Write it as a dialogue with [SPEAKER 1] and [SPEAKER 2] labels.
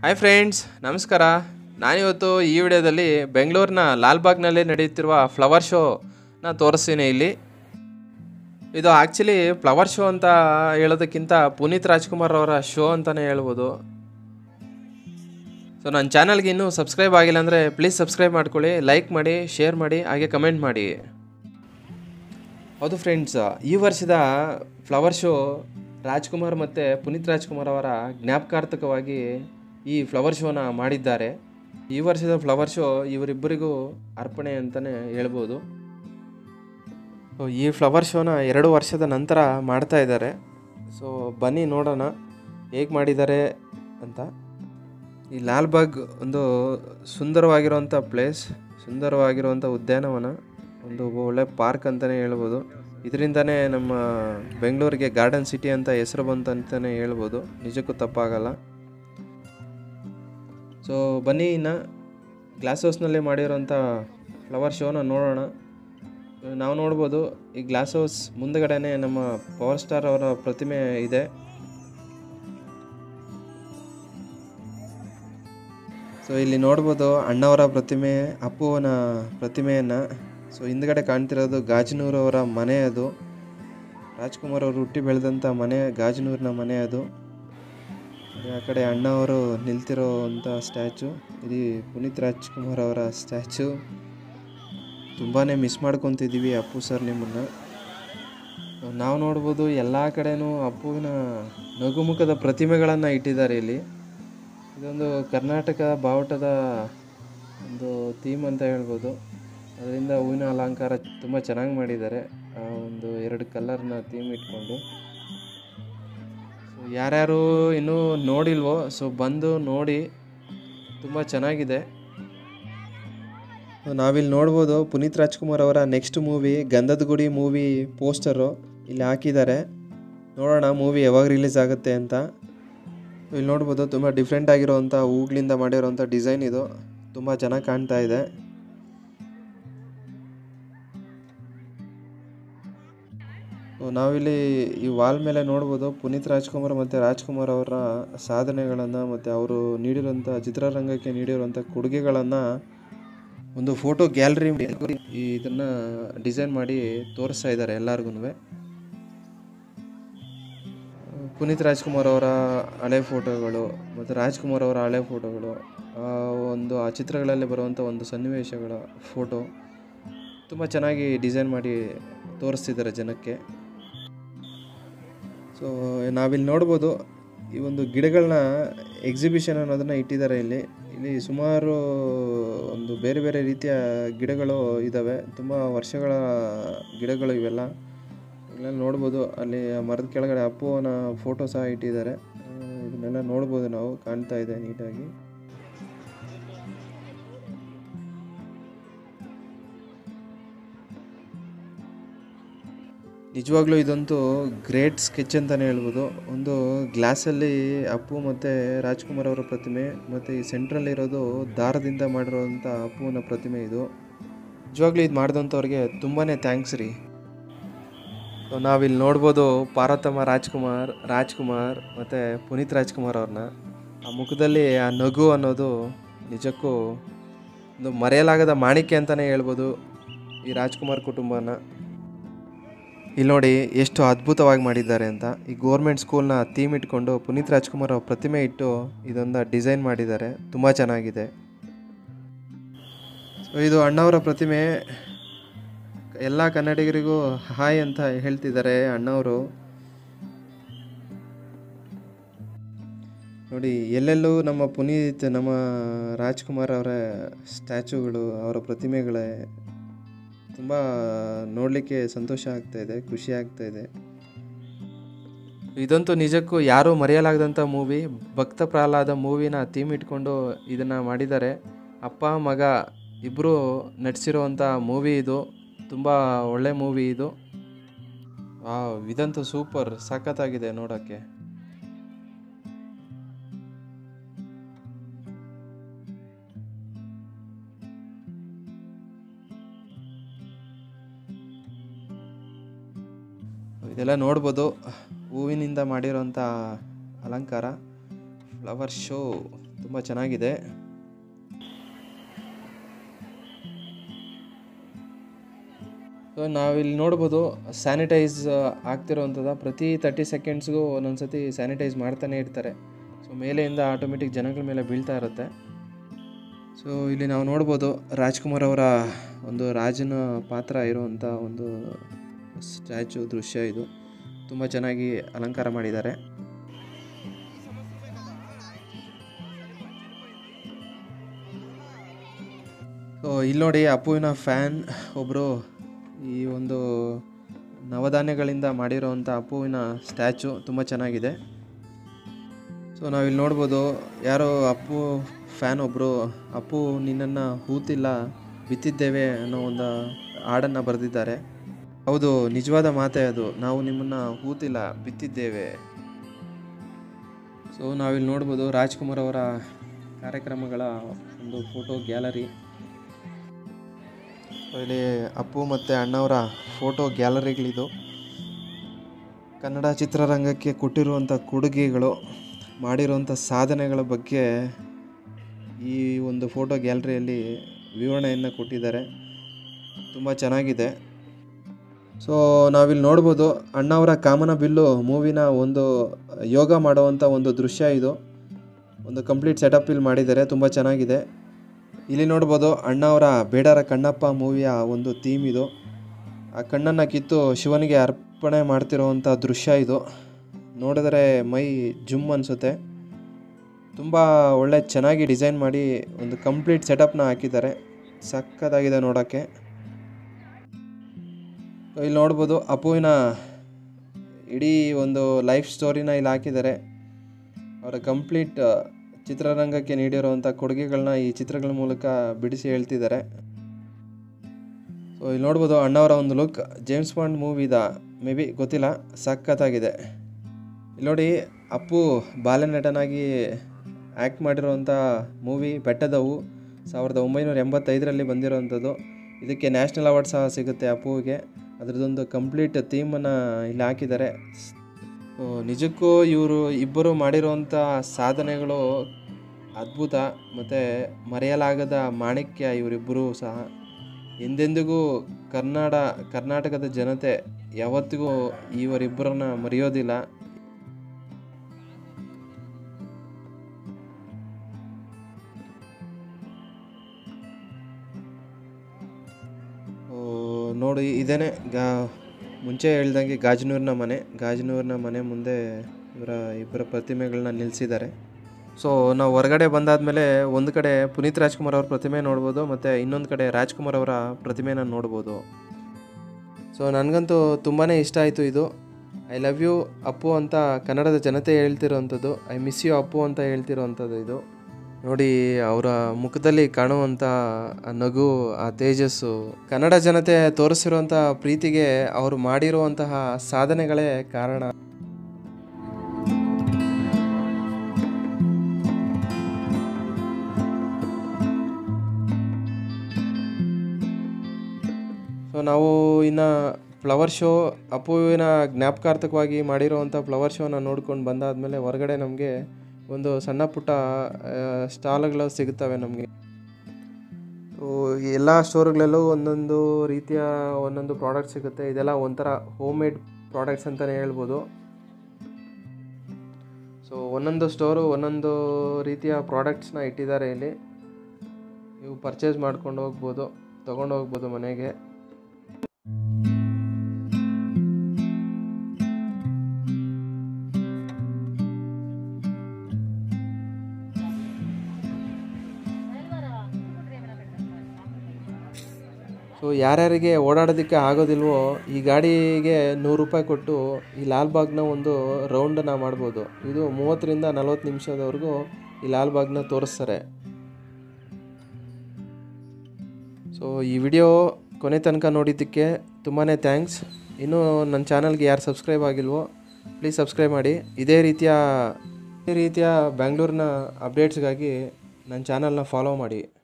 [SPEAKER 1] hi friends ನಮಸ್ಕಾರ ನಾನಿವತ್ತು ಈ ವಿಡಿಯೋದಲ್ಲಿ ಬೆಂಗಳೂರಿನ ಲಾಲ್ಬಾಗ್ನಲ್ಲಿ ನಡೆಯುತ್ತಿರುವ ಫ್ಲವರ್ ಶೋನ ತೋರಿಸ್ತೀನಿ ಇಲ್ಲಿ ಇದು ಆ್ಯಕ್ಚುಲಿ ಫ್ಲವರ್ ಶೋ ಅಂತ ಹೇಳೋದಕ್ಕಿಂತ ಪುನೀತ್ ರಾಜ್ಕುಮಾರ್ ಅವರ ಶೋ ಅಂತಲೇ ಹೇಳ್ಬೋದು ಸೊ ನನ್ನ ಚಾನಲ್ಗೆ ಇನ್ನೂ ಸಬ್ಸ್ಕ್ರೈಬ್ ಆಗಿಲ್ಲ ಅಂದರೆ ಪ್ಲೀಸ್ ಸಬ್ಸ್ಕ್ರೈಬ್ ಮಾಡ್ಕೊಳ್ಳಿ ಲೈಕ್ ಮಾಡಿ ಶೇರ್ ಮಾಡಿ ಹಾಗೆ ಕಮೆಂಟ್ ಮಾಡಿ ಹೌದು ಫ್ರೆಂಡ್ಸ್ ಈ ವರ್ಷದ ಫ್ಲವರ್ ಶೋ ರಾಜ್ಕುಮಾರ್ ಮತ್ತು ಪುನೀತ್ ರಾಜ್ಕುಮಾರ್ ಅವರ ಜ್ಞಾಪಕಾರ್ಥಕವಾಗಿ ಈ ಫ್ಲವರ್ ಶೋನ ಮಾಡಿದ್ದಾರೆ ಈ ವರ್ಷದ ಫ್ಲವರ್ ಶೋ ಇವರಿಬ್ಬರಿಗೂ ಅರ್ಪಣೆ ಅಂತಲೇ ಹೇಳ್ಬೋದು ಸೊ ಈ ಫ್ಲವರ್ ಶೋನ ಎರಡು ವರ್ಷದ ನಂತರ ಮಾಡ್ತಾ ಇದ್ದಾರೆ ಸೊ ಬನ್ನಿ ನೋಡೋಣ ಹೇಗೆ ಮಾಡಿದ್ದಾರೆ ಅಂತ ಈ ಲಾಲ್ಬಾಗ್ ಒಂದು ಸುಂದರವಾಗಿರುವಂಥ ಪ್ಲೇಸ್ ಸುಂದರವಾಗಿರುವಂಥ ಉದ್ಯಾನವನ ಒಂದು ಒಳ್ಳೆ ಪಾರ್ಕ್ ಅಂತಲೇ ಹೇಳ್ಬೋದು ಇದರಿಂದನೇ ನಮ್ಮ ಬೆಂಗಳೂರಿಗೆ ಗಾರ್ಡನ್ ಸಿಟಿ ಅಂತ ಹೆಸರು ಬಂತು ಅಂತಲೇ ಹೇಳ್ಬೋದು ನಿಜಕ್ಕೂ ತಪ್ಪಾಗಲ್ಲ ಸೊ ಬನ್ನಿ ಇನ್ನು ಗ್ಲಾಸ್ ಹೌಸ್ನಲ್ಲಿ ಮಾಡಿರೋಂಥ ಫ್ಲವರ್ ಶೋನ ನೋಡೋಣ ನಾವು ನೋಡ್ಬೋದು ಈ ಗ್ಲಾಸ್ ಹೌಸ್ ಮುಂದಗಡೆನೆ ನಮ್ಮ ಪವರ್ ಸ್ಟಾರ್ ಅವರ ಪ್ರತಿಮೆ ಇದೆ ಸೊ ಇಲ್ಲಿ ನೋಡ್ಬೋದು ಅಣ್ಣವರ ಪ್ರತಿಮೆ ಅಪ್ಪುವನ ಪ್ರತಿಮೆಯನ್ನು ಸೊ ಹಿಂದ್ಗಡೆ ಕಾಣ್ತಿರೋದು ಗಾಜನೂರು ಅವರ ಮನೆ ಅದು ರಾಜ್ಕುಮಾರ್ ಅವರು ಹುಟ್ಟಿ ಬೆಳೆದಂಥ ಮನೆ ಗಾಜನೂರಿನ ಮನೆ ಅದು ಆ ಕಡೆ ಅಣ್ಣವರು ನಿಲ್ತಿರೋ ಅಂಥ ಸ್ಟ್ಯಾಚು ಇದು ಪುನೀತ್ ರಾಜ್ಕುಮಾರ್ ಅವರ ಸ್ಟ್ಯಾಚು ತುಂಬಾ ಮಿಸ್ ಮಾಡ್ಕೊತಿದ್ದೀವಿ ಅಪ್ಪು ಸರ್ ನಿಮ್ಮನ್ನು ನಾವು ನೋಡ್ಬೋದು ಎಲ್ಲ ಕಡೆನೂ ಅಪ್ಪುವಿನ ನಗುಮುಖದ ಪ್ರತಿಮೆಗಳನ್ನು ಇಟ್ಟಿದ್ದಾರೆ ಇಲ್ಲಿ ಇದೊಂದು ಕರ್ನಾಟಕ ಬಾವುಟದ ಒಂದು ಥೀಮ್ ಅಂತ ಹೇಳ್ಬೋದು ಅದರಿಂದ ಹೂವಿನ ಅಲಂಕಾರ ತುಂಬ ಚೆನ್ನಾಗಿ ಮಾಡಿದ್ದಾರೆ ಆ ಒಂದು ಎರಡು ಕಲರ್ನ ಥೀಮ್ ಇಟ್ಕೊಂಡು ಸೊ ಯಾರ್ಯಾರು ಇನ್ನೂ ನೋಡಿಲ್ವೋ ಸೊ ಬಂದು ನೋಡಿ ತುಂಬ ಚೆನ್ನಾಗಿದೆ ನಾವಿಲ್ಲಿ ನೋಡ್ಬೋದು ಪುನೀತ್ ರಾಜ್ಕುಮಾರ್ ಅವರ ನೆಕ್ಸ್ಟ್ ಮೂವಿ ಗಂಧದ ಗುಡಿ ಮೂವಿ ಪೋಸ್ಟರು ಇಲ್ಲಿ ಹಾಕಿದ್ದಾರೆ ನೋಡೋಣ ಮೂವಿ ಯಾವಾಗ ರಿಲೀಸ್ ಆಗುತ್ತೆ ಅಂತ ಇಲ್ಲಿ ನೋಡ್ಬೋದು ತುಂಬ ಡಿಫ್ರೆಂಟ್ ಆಗಿರೋವಂಥ ಹೂಗಳಿಂದ ಮಾಡಿರೋವಂಥ ಡಿಸೈನ್ ಇದು ತುಂಬ ಚೆನ್ನಾಗಿ ಕಾಣ್ತಾ ಇದೆ ಸೊ ನಾವಿಲ್ಲಿ ಈ ವಾಲ್ ಮೇಲೆ ನೋಡ್ಬೋದು ಪುನೀತ್ ರಾಜ್ಕುಮಾರ್ ಮತ್ತು ರಾಜ್ಕುಮಾರ್ ಅವರ ಸಾಧನೆಗಳನ್ನು ಮತ್ತು ಅವರು ನೀಡಿರೋಂಥ ಚಿತ್ರರಂಗಕ್ಕೆ ನೀಡಿರುವಂಥ ಕೊಡುಗೆಗಳನ್ನು ಒಂದು ಫೋಟೋ ಗ್ಯಾಲರಿ ಈ ಇದನ್ನು ಡಿಸೈನ್ ಮಾಡಿ ತೋರಿಸ್ತಾ ಇದ್ದಾರೆ ಎಲ್ಲರಿಗೂ ಪುನೀತ್ ರಾಜ್ಕುಮಾರ್ ಅವರ ಹಳೆ ಫೋಟೋಗಳು ಮತ್ತು ರಾಜ್ಕುಮಾರ್ ಅವರ ಹಳೆ ಫೋಟೋಗಳು ಆ ಒಂದು ಆ ಚಿತ್ರಗಳಲ್ಲಿ ಬರುವಂಥ ಒಂದು ಸನ್ನಿವೇಶಗಳ ಫೋಟೋ ತುಂಬ ಚೆನ್ನಾಗಿ ಡಿಸೈನ್ ಮಾಡಿ ತೋರಿಸ್ತಿದ್ದಾರೆ ಜನಕ್ಕೆ ಸೊ ನಾವಿಲ್ಲಿ ನೋಡ್ಬೋದು ಈ ಒಂದು ಗಿಡಗಳನ್ನ ಎಕ್ಸಿಬಿಷನ್ ಅನ್ನೋದನ್ನು ಇಟ್ಟಿದ್ದಾರೆ ಇಲ್ಲಿ ಇಲ್ಲಿ ಸುಮಾರು ಒಂದು ಬೇರೆ ಬೇರೆ ರೀತಿಯ ಗಿಡಗಳು ಇದ್ದಾವೆ ತುಂಬ ವರ್ಷಗಳ ಗಿಡಗಳು ಇವೆಲ್ಲ ಇಲ್ಲೆಲ್ಲ ನೋಡ್ಬೋದು ಅಲ್ಲಿ ಆ ಮರದ ಕೆಳಗಡೆ ಅಪ್ಪುವನ ಫೋಟೋ ಸಹ ಇಟ್ಟಿದ್ದಾರೆ ಆ, ಇದನ್ನೆಲ್ಲ ನೋಡ್ಬೋದು ನಾವು ಕಾಣ್ತಾ ಇದೆ ನೀಟಾಗಿ ನಿಜವಾಗ್ಲೂ ಇದಂತೂ ಗ್ರೇಟ್ ಸ್ಕೆಚ್ ಅಂತಲೇ ಹೇಳ್ಬೋದು ಒಂದು ಗ್ಲಾಸಲ್ಲಿ ಅಪ್ಪು ಮತ್ತು ರಾಜ್ಕುಮಾರ್ ಅವರ ಪ್ರತಿಮೆ ಮತ್ತು ಈ ಸೆಂಟ್ರಲ್ಲಿರೋದು ದಾರದಿಂದ ಮಾಡಿರೋಂಥ ಅಪ್ಪುವಿನ ಪ್ರತಿಮೆ ಇದು ನಿಜವಾಗ್ಲೂ ಇದು ಮಾಡಿದಂಥವ್ರಿಗೆ ತುಂಬಾ ಥ್ಯಾಂಕ್ಸ್ ರೀ ಸೊ ನಾವಿಲ್ಲಿ ನೋಡ್ಬೋದು ಪಾರ್ವತಮ್ಮ ರಾಜ್ಕುಮಾರ್ ರಾಜ್ಕುಮಾರ್ ಮತ್ತು ಪುನೀತ್ ರಾಜ್ಕುಮಾರ್ ಅವ್ರನ್ನ ಆ ಮುಖದಲ್ಲಿ ಆ ನಗು ಅನ್ನೋದು ನಿಜಕ್ಕೂ ಒಂದು ಮರೆಯಲಾಗದ ಮಾಣಿಕ್ಯ ಅಂತಲೇ ಹೇಳ್ಬೋದು ಈ ರಾಜ್ಕುಮಾರ್ ಕುಟುಂಬನ ಇಲ್ಲಿ ನೋಡಿ ಎಷ್ಟು ಅದ್ಭುತವಾಗಿ ಮಾಡಿದ್ದಾರೆ ಅಂತ ಈ ಗೋರ್ಮೆಂಟ್ ಸ್ಕೂಲ್ನ ಥೀಮ್ ಇಟ್ಕೊಂಡು ಪುನೀತ್ ರಾಜ್ಕುಮಾರ್ ಅವ್ರ ಪ್ರತಿಮೆ ಇಟ್ಟು ಇದೊಂದು ಡಿಸೈನ್ ಮಾಡಿದ್ದಾರೆ ತುಂಬ ಚೆನ್ನಾಗಿದೆ ಸೊ ಇದು ಅಣ್ಣವರ ಪ್ರತಿಮೆ ಎಲ್ಲ ಕನ್ನಡಿಗರಿಗೂ ಹಾಯ್ ಅಂತ ಹೇಳ್ತಿದ್ದಾರೆ ಅಣ್ಣವರು ನೋಡಿ ಎಲ್ಲೆಲ್ಲೂ ನಮ್ಮ ಪುನೀತ್ ನಮ್ಮ ರಾಜ್ಕುಮಾರ್ ಅವರ ಸ್ಟ್ಯಾಚುಗಳು ಅವರ ಪ್ರತಿಮೆಗಳೇ ತುಂಬ ನೋಡಲಿಕ್ಕೆ ಸಂತೋಷ ಆಗ್ತಾ ಇದೆ ಖುಷಿ ಆಗ್ತಾ ಇದೆ ಇದಂತೂ ನಿಜಕ್ಕೂ ಯಾರೂ ಮರೆಯಲಾಗದಂಥ ಮೂವಿ ಭಕ್ತ ಪ್ರಹ್ಲಾದ ಮೂವಿನ ಥೀಮ್ ಇಟ್ಕೊಂಡು ಇದನ್ನು ಮಾಡಿದ್ದಾರೆ ಅಪ್ಪ ಮಗ ಇಬ್ಬರು ನಟಿಸಿರುವಂಥ ಮೂವಿ ಇದು ತುಂಬ ಒಳ್ಳೆ ಮೂವಿ ಇದು ಆ ಇದಂತೂ ಸೂಪರ್ ಸಖತ್ತಾಗಿದೆ ನೋಡೋಕ್ಕೆ ಇದೆಲ್ಲ ನೋಡ್ಬೋದು ಹೂವಿನಿಂದ ಮಾಡಿರೋಂಥ ಅಲಂಕಾರ ಫ್ಲವರ್ ಶೋ ತುಂಬ ಚೆನ್ನಾಗಿದೆ ಸೊ ನಾವಿಲ್ಲಿ ನೋಡ್ಬೋದು ಸ್ಯಾನಿಟೈಸ್ ಆಗ್ತಿರೋವಂಥದ್ದು ಪ್ರತಿ ತರ್ಟಿ ಸೆಕೆಂಡ್ಸ್ಗೂ ಒಂದೊಂದು ಸತಿ ಸ್ಯಾನಿಟೈಸ್ ಮಾಡ್ತಾನೆ ಇರ್ತಾರೆ ಸೊ ಮೇಲೆಯಿಂದ ಆಟೋಮೆಟಿಕ್ ಜನಗಳ ಮೇಲೆ ಬೀಳ್ತಾ ಇರುತ್ತೆ ಸೊ ಇಲ್ಲಿ ನಾವು ನೋಡ್ಬೋದು ರಾಜ್ಕುಮಾರ್ ಅವರ ಒಂದು ರಾಜನ ಪಾತ್ರ ಇರುವಂಥ ಒಂದು ಸ್ಟ್ಯಾಚು ದೃಶ್ಯ ಇದು ತುಂಬ ಚೆನ್ನಾಗಿ ಅಲಂಕಾರ ಮಾಡಿದ್ದಾರೆ ಸೊ ಇಲ್ಲಿ ನೋಡಿ ಅಪ್ಪುವಿನ ಫ್ಯಾನ್ ಒಬ್ಬರು ಈ ಒಂದು ನವಧಾನ್ಯಗಳಿಂದ ಮಾಡಿರೋವಂಥ ಅಪ್ಪುವಿನ ಸ್ಟ್ಯಾಚು ತುಂಬ ಚೆನ್ನಾಗಿದೆ ಸೊ ನಾವಿಲ್ಲಿ ನೋಡ್ಬೋದು ಯಾರೋ ಅಪ್ಪು ಫ್ಯಾನ್ ಒಬ್ಬರು ಅಪ್ಪು ನಿನ್ನನ್ನು ಹೂತಿಲ್ಲ ಬಿತ್ತಿದ್ದೇವೆ ಅನ್ನೋ ಒಂದು ಹಾಡನ್ನು ಬರೆದಿದ್ದಾರೆ ಹೌದು ನಿಜವಾದ ಮಾತೇ ಅದು ನಾವು ನಿಮ್ಮನ್ನು ಹೂತಿಲ್ಲ ಬಿತ್ತಿದ್ದೇವೆ ಸೊ ನಾವಿಲ್ಲಿ ನೋಡ್ಬೋದು ರಾಜ್ಕುಮಾರ್ ಅವರ ಕಾರ್ಯಕ್ರಮಗಳ ಒಂದು ಫೋಟೋ ಗ್ಯಾಲರಿ ಸೊ ಇಲ್ಲಿ ಅಪ್ಪು ಮತ್ತು ಅಣ್ಣವರ ಫೋಟೋ ಗ್ಯಾಲರಿಗಳಿದು ಕನ್ನಡ ಚಿತ್ರರಂಗಕ್ಕೆ ಕೊಟ್ಟಿರುವಂಥ ಕೊಡುಗೆಗಳು ಮಾಡಿರುವಂಥ ಸಾಧನೆಗಳ ಬಗ್ಗೆ ಈ ಒಂದು ಫೋಟೋ ಗ್ಯಾಲರಿಯಲ್ಲಿ ವಿವರಣೆಯನ್ನು ಕೊಟ್ಟಿದ್ದಾರೆ ತುಂಬ ಚೆನ್ನಾಗಿದೆ ಸೊ ನಾವಿಲ್ಲಿ ನೋಡ್ಬೋದು ಅಣ್ಣವರ ಕಾಮನ ಬಿಲ್ಲು ಮೂವಿನ ಒಂದು ಯೋಗ ಮಾಡುವಂಥ ಒಂದು ದೃಶ್ಯ ಇದು ಒಂದು ಕಂಪ್ಲೀಟ್ ಸೆಟಪ್ ಇಲ್ಲಿ ಮಾಡಿದ್ದಾರೆ ತುಂಬ ಚೆನ್ನಾಗಿದೆ ಇಲ್ಲಿ ನೋಡ್ಬೋದು ಅಣ್ಣವರ ಬೇಡರ ಕಣ್ಣಪ್ಪ ಮೂವಿಯ ಒಂದು ಥೀಮ್ ಇದು ಆ ಕಣ್ಣನ್ನು ಕಿತ್ತು ಶಿವನಿಗೆ ಅರ್ಪಣೆ ಮಾಡ್ತಿರೋವಂಥ ದೃಶ್ಯ ಇದು ನೋಡಿದ್ರೆ ಮೈ ಜುಮ್ ಅನಿಸುತ್ತೆ ತುಂಬ ಒಳ್ಳೆ ಚೆನ್ನಾಗಿ ಡಿಸೈನ್ ಮಾಡಿ ಒಂದು ಕಂಪ್ಲೀಟ್ ಸೆಟಪ್ನ ಹಾಕಿದ್ದಾರೆ ಸಕ್ಕತ್ತಾಗಿದೆ ನೋಡೋಕ್ಕೆ ಇಲ್ಲಿ ನೋಡ್ಬೋದು ಅಪ್ಪುವಿನ ಇಡೀ ಒಂದು ಲೈಫ್ ಸ್ಟೋರಿನ ಇಲ್ಲಿ ಹಾಕಿದ್ದಾರೆ ಅವರ ಕಂಪ್ಲೀಟ್ ಚಿತ್ರರಂಗಕ್ಕೆ ನೀಡಿರುವಂಥ ಕೊಡುಗೆಗಳನ್ನ ಈ ಚಿತ್ರಗಳ ಮೂಲಕ ಬಿಡಿಸಿ ಹೇಳ್ತಿದ್ದಾರೆ ಸೊ ಇಲ್ಲಿ ನೋಡ್ಬೋದು ಅಣ್ಣವರ ಒಂದು ಲುಕ್ ಜೇಮ್ಸ್ ಬಾಂಡ್ ಮೂವಿದ ಮೇ ಬಿ ಗೊತ್ತಿಲ್ಲ ಸಖತ್ತಾಗಿದೆ ಇಲ್ಲಿ ನೋಡಿ ಅಪ್ಪು ಬಾಲನಟನಾಗಿ ಆ್ಯಕ್ಟ್ ಮಾಡಿರೋವಂಥ ಮೂವಿ ಬೆಟ್ಟದವು ಸಾವಿರದ ಒಂಬೈನೂರ ಎಂಬತ್ತೈದರಲ್ಲಿ ಬಂದಿರೋವಂಥದ್ದು ಇದಕ್ಕೆ ನ್ಯಾಷನಲ್ ಅವಾರ್ಡ್ ಸಹ ಸಿಗುತ್ತೆ ಅಪ್ಪುವಿಗೆ ಅದರದ್ದೊಂದು ಕಂಪ್ಲೀಟ್ ಥೀಮನ್ನು ಇಲ್ಲಿ ಹಾಕಿದ್ದಾರೆ ಸೊ ನಿಜಕ್ಕೂ ಇವರು ಇಬ್ಬರು ಮಾಡಿರುವಂಥ ಸಾಧನೆಗಳು ಅದ್ಭುತ ಮತ್ತು ಮರೆಯಲಾಗದ ಮಾಣಿಕ್ಯ ಇವರಿಬ್ಬರೂ ಸಹ ಎಂದೆಂದಿಗೂ ಕನ್ನಡ ಕರ್ನಾಟಕದ ಜನತೆ ಯಾವತ್ತಿಗೂ ಇವರಿಬ್ಬರನ್ನ ಮರೆಯೋದಿಲ್ಲ ನೋಡಿ ಇದೇನೆ ಗಾ ಮುಂಚೆ ಹೇಳ್ದಂಗೆ ಗಾಜನೂರಿನ ಮನೆ ಗಾಜನೂರಿನ ಮನೆ ಮುಂದೆ ಇವರ ಇಬ್ಬರ ಪ್ರತಿಮೆಗಳನ್ನ ನಿಲ್ಲಿಸಿದ್ದಾರೆ ಸೊ ನಾವು ಹೊರಗಡೆ ಬಂದಾದಮೇಲೆ ಒಂದು ಕಡೆ ಪುನೀತ್ ರಾಜ್ಕುಮಾರ್ ಅವ್ರ ಪ್ರತಿಮೆ ನೋಡ್ಬೋದು ಮತ್ತು ಇನ್ನೊಂದು ಕಡೆ ರಾಜ್ಕುಮಾರ್ ಅವರ ಪ್ರತಿಮೆನ ನೋಡ್ಬೋದು ಸೊ ನನಗಂತೂ ತುಂಬಾ ಇಷ್ಟ ಆಯಿತು ಇದು ಐ ಲವ್ ಯು ಅಪ್ಪು ಅಂತ ಕನ್ನಡದ ಜನತೆ ಹೇಳ್ತಿರೋವಂಥದ್ದು ಐ ಮಿಸ್ ಯು ಅಪ್ಪು ಅಂತ ಹೇಳ್ತಿರೋವಂಥದ್ದು ಇದು ನೋಡಿ ಅವರ ಮುಖದಲ್ಲಿ ಕಾಣುವಂಥ ಆ ನಗು ಆ ತೇಜಸ್ಸು ಕನ್ನಡ ಜನತೆ ತೋರಿಸಿರುವಂಥ ಪ್ರೀತಿಗೆ ಅವರು ಮಾಡಿರುವಂತಹ ಸಾಧನೆಗಳೇ ಕಾರಣ ಸೊ ನಾವು ಇನ್ನು ಫ್ಲವರ್ ಶೋ ಅಪ್ಪುವಿನ ಜ್ಞಾಪಕಾರ್ಥಕವಾಗಿ ಮಾಡಿರೋವಂಥ ಫ್ಲವರ್ ಶೋನ ನೋಡ್ಕೊಂಡು ಬಂದಾದಮೇಲೆ ಹೊರಗಡೆ ನಮಗೆ ಒಂದು ಸಣ್ಣ ಪುಟ್ಟ ಸ್ಟಾಲ್ಗಳು ಸಿಗುತ್ತವೆ ನಮಗೆ ಎಲ್ಲ ಸ್ಟೋರ್ಗಳಲ್ಲೂ ಒಂದೊಂದು ರೀತಿಯ ಒಂದೊಂದು ಪ್ರಾಡಕ್ಟ್ ಸಿಗುತ್ತೆ ಇದೆಲ್ಲ ಒಂಥರ ಹೋಮ್ ಮೇಡ್ ಪ್ರಾಡಕ್ಟ್ಸ್ ಅಂತಲೇ ಹೇಳ್ಬೋದು ಸೊ ಒಂದೊಂದು ಸ್ಟೋರು ಒಂದೊಂದು ರೀತಿಯ ಪ್ರಾಡಕ್ಟ್ಸ್ನ ಇಟ್ಟಿದ್ದಾರೆ ಇಲ್ಲಿ ನೀವು ಪರ್ಚೇಸ್ ಮಾಡ್ಕೊಂಡು ಹೋಗ್ಬೋದು ತೊಗೊಂಡು ಹೋಗ್ಬೋದು ಮನೆಗೆ ಸೊ ಯಾರ್ಯಾರಿಗೆ ಓಡಾಡೋದಕ್ಕೆ ಆಗೋದಿಲ್ವೋ ಈ ಗಾಡಿಗೆ ನೂರು ರೂಪಾಯಿ ಕೊಟ್ಟು ಈ ಲಾಲ್ಬಾಗ್ನ ಒಂದು ರೌಂಡನ್ನು ಮಾಡ್ಬೋದು ಇದು ಮೂವತ್ತರಿಂದ ನಲ್ವತ್ತು ನಿಮಿಷದವರೆಗೂ ಈ ಲಾಲ್ಬಾಗ್ನ ತೋರಿಸ್ತಾರೆ ಸೊ ಈ ವಿಡಿಯೋ ಕೊನೆ ತನಕ ನೋಡಿದ್ದಕ್ಕೆ ತುಂಬಾ ಥ್ಯಾಂಕ್ಸ್ ಇನ್ನೂ ನನ್ನ ಚಾನಲ್ಗೆ ಯಾರು ಸಬ್ಸ್ಕ್ರೈಬ್ ಆಗಿಲ್ವೋ ಪ್ಲೀಸ್ ಸಬ್ಸ್ಕ್ರೈಬ್ ಮಾಡಿ ಇದೇ ರೀತಿಯ ಇದೇ ರೀತಿಯ ಬ್ಯಾಂಗ್ಳೂರಿನ ಅಪ್ಡೇಟ್ಸ್ಗಾಗಿ ನನ್ನ ಚಾನಲ್ನ ಫಾಲೋ ಮಾಡಿ